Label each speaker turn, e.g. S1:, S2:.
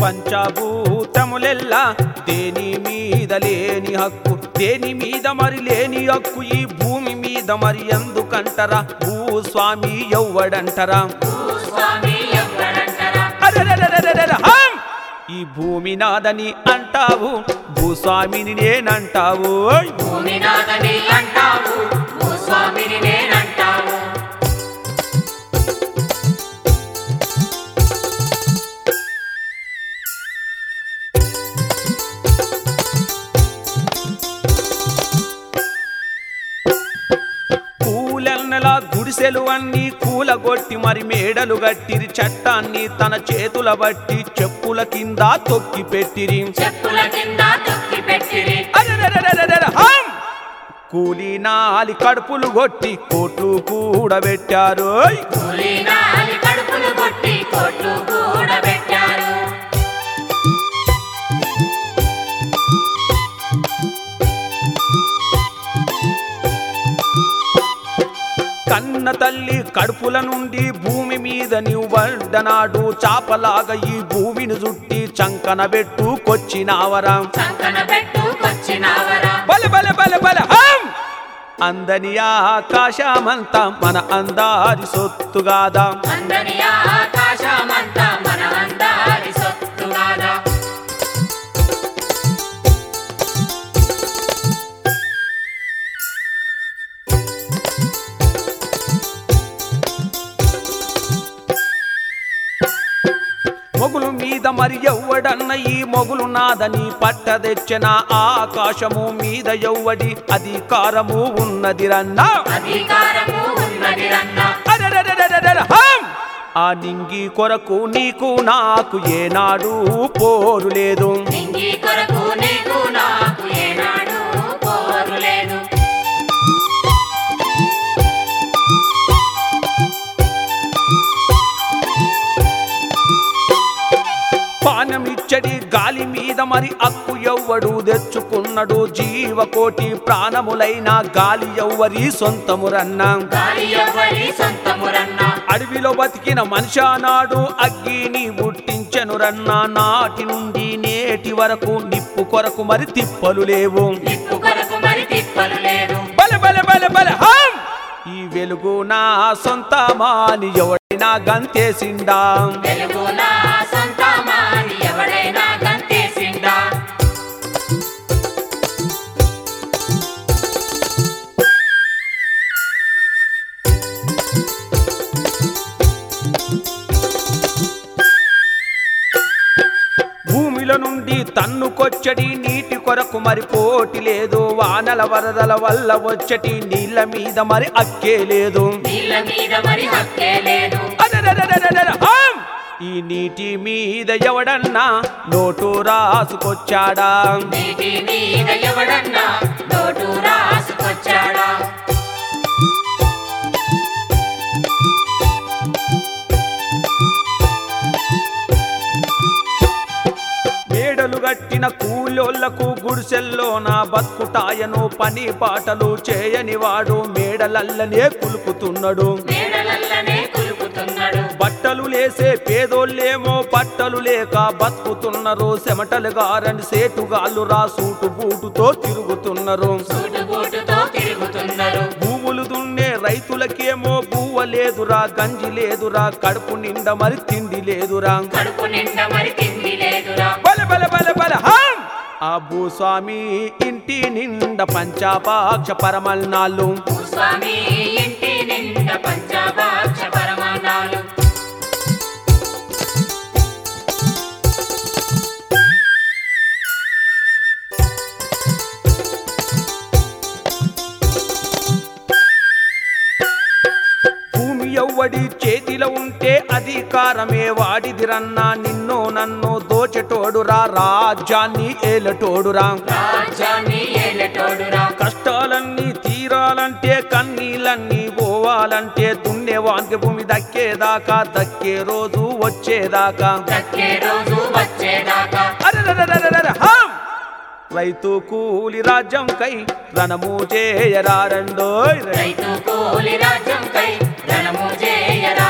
S1: పంచభూతములెల్లా దేని మీద లేని హక్కు దేని మీద మరి లేని హక్కు ఈ భూమి మీద మరి ఎందుకంటరా భూస్వామి ఎవ్వడంటరా
S2: భూస్వామి ఎవ్వడంటరా
S1: అరెరెరెరెరెరె, హం! ఈ భూమి నాదని అంటావు భూస్వామిని నేనంటావు ఓయ్!
S2: భూమి నాదని అంటావు భూస్వామిని నేనంటావు
S1: కూలన్నెల గుడిసెలు అన్ని కూలగొట్టి మరి మేడలు గట్టిరి చట్టాన్ని తన చేతుల బట్టి చెప్పుల కింద తొక్కి పెట్టిరి
S2: చెప్పుల కింద తొక్కి పెట్టిరి
S1: అరెరెరెరెరెరె, హం! కూలి నాలి కడుపులు కొట్టి కోట్లు కూడా పెట్టారు ఓయ్!
S2: కూలీనాలి కడుపులు కొట్టి కోట్లు కూడా పెట్టారు
S1: కన్న తల్లి కడుపుల నుండి భూమి మీద నీవు పడ్డనాడు చాపలాగా ఈ భూమిని చుట్టి చంకన పెట్టుకొచ్చినావరా
S2: చంకన పెట్టుకొచ్చినావరా
S1: బల బల బల బల హం అందని ఆకాశమంతా మన అందారి సొత్తుగాదా
S2: అందరి ఆకాశమంతా మన అందారి సొత్తుగాదా
S1: మొగులు మీద మరి ఎవ్వడన్న ఈ మొగులు నాదని పట్ట తెచ్చిన ఆకాశము మీద ఎవ్వడి అధికారము ఉన్నది రన్నా
S2: అధికారము ఉన్నది రన్నా
S1: అరెరెరెరెరెరె, హం! ఆ నింగి కొరకు నీకు నాకు ఏనాడు పోరు లేదు
S2: నింగి కొరకు నీకు నాకు ఏనాడు పోరు లేదు
S1: పానమిచ్చడి గాలి మీద మరి అక్కు ఎవ్వడు తెచ్చుకున్నడు జీవకోటి ప్రాణములైన గాలి ఎవ్వరి సొంతమురన్నా
S2: గాలి ఎవ్వరి సొంతమురన్నా
S1: అడవిలో బతికిన మనిషి నాడు అగ్గిని పుట్టించెను రన్నా నాటి నుండి నేటి వరకు నిప్పు కొరకు మరి తిప్పలు లేవు
S2: నిప్పు కొరకు మరి తిప్పలు లేదు
S1: బల బల బల బల హం ఈ వెలుగు నా సొంతమాని ఎవడైనా గంతేసిండా
S2: వెలుగు నా సొంతమాని ఎవడైనా గంతేసిండా
S1: భూమిలో నుండి తన్నుకొచ్చడి నీటి కొరకు మరి పోటీ లేదు వానల వరదల వల్ల వచ్చటి నీళ్ళ మీద మరి అక్కే లేదు
S2: నీళ్ళ మీద మరి హక్కే లేదు
S1: అరెరెరెరెరెరె, హం! ఈ నీటి మీద ఎవడన్నా నోటు రాసుకొచ్చాడా
S2: నీటి మీద ఎవడన్నా నోటు రాసుకొచ్చాడా
S1: మేడలు గట్టిన కూలోళ్లకు గుడిసెల్లో నా బతుకుటాయను పని పాటలు చేయని వాడు మేడలల్లనే కులుకుతున్నాడు
S2: మేడలల్లనే కులుకుతున్నాడు
S1: బట్టలు లేసే పేదోళ్ళేమో బట్టలు లేక బతుకుతున్నారు చెమటలు గారని సేటుగాళ్ళు రా సూటు బూటుతో తిరుగుతున్నారు
S2: సూటుబూటుతో తిరుగుతున్నారు
S1: భూములు దున్నే రైతులకేమో బువ్వ లేదురా గంజి లేదురా కడుపు నిండా మరి తిండి లేదురా
S2: కడుపు నిండా మరి తిండి లేదురా
S1: బల బల బల బల హం! ఆ భూస్వామి ఇంటి నిండా పంచాపాక్ష పరమల్నాళ్ళు
S2: భూస్వామి ఇంటి నిండా పంచభాక్ష పరమాణాలు
S1: భూమి ఎవ్వడి చేతిలో ఉంటే అధికారమే వాడిదిరన్నా నిన్ను నన్ను దోచెటోడురా రాజ్యాన్ని ఏలటోడురా
S2: రాజ్యాన్ని ఏలటోడురా
S1: కష్టాలన్నీ తీరాలంటే కన్నీళ్ళన్నీ పోవాలంటే దున్నేవానికి భూమి దక్కేదాకా దక్కే రోజు వచ్చేదాకా
S2: దక్కే రోజు వచ్చేదాకా
S1: అరెరెరెరెరెరె, హం! రైతు కూలి రాజ్యం కై రణము చేయరారండోయ్
S2: రైతు కూలి రాజ్యం కై రణము చేయరా